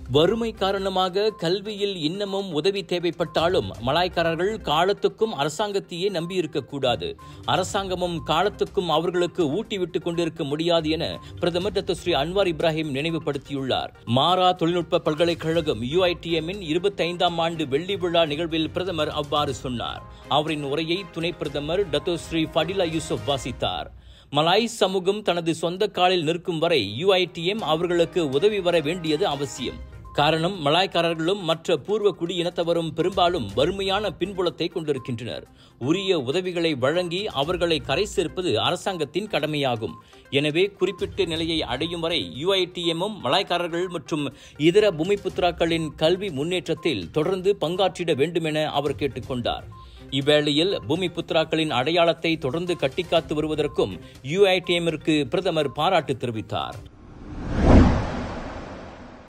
வறுமை காரணமாக கல்வியில் இன்னமும் உதவி தேவைப்பட்டாலும் மலாய்க்காரர்கள் காலத்துக்கும் அரசாங்கத்தையே நம்பியிருக்கக்கூடாது அரசாங்கமும் காலத்துக்கும் அவர்களுக்கு ஊட்டிவிட்டுக் கொண்டிருக்க முடியாது என பிரதமர் டாக்டர் ஸ்ரீ அன்வார் இப்ராஹிம் நினைவுபடுத்தியுள்ளார் மாரா தொழில்நுட்ப பல்கலைக்கழகம் யுஐடிஎம்மின் இருபத்தைந்தாம் ஆண்டு வெள்ளி விழா நிகழ்வில் பிரதமர் அவ்வாறு சொன்னார் அவரின் உரையை துணை பிரதமர் டாக்டர் ஸ்ரீ ஃபடிலா யூசுப் வாசித்தார் மலாய் சமூகம் தனது சொந்த காலில் நிற்கும் வரை யுஐடிஎம் அவர்களுக்கு உதவி வர வேண்டியது அவசியம் காரணம் மலாய்க்காரர்களும் மற்ற பூர்வ குடியினத்தவரும் பெரும்பாலும் வறுமையான பின்புலத்தை கொண்டிருக்கின்றனர் உரிய உதவிகளை வழங்கி அவர்களை கரை சேர்ப்பது அரசாங்கத்தின் கடமையாகும் எனவே குறிப்பிட்ட நிலையை அடையும் வரை யுஐடிஎம்மும் மலாய்க்காரர்கள் மற்றும் இதர பூமிபுத்ராக்களின் கல்வி முன்னேற்றத்தில் தொடர்ந்து பங்காற்றிட வேண்டும் என அவர் கேட்டுக்கொண்டார் இவ்வேளையில் பூமி புத்ராக்களின் அடையாளத்தை தொடர்ந்து கட்டிக்காத்து வருவதற்கும் யுஐடிஎம்மிற்கு பிரதமர் பாராட்டு தெரிவித்தார்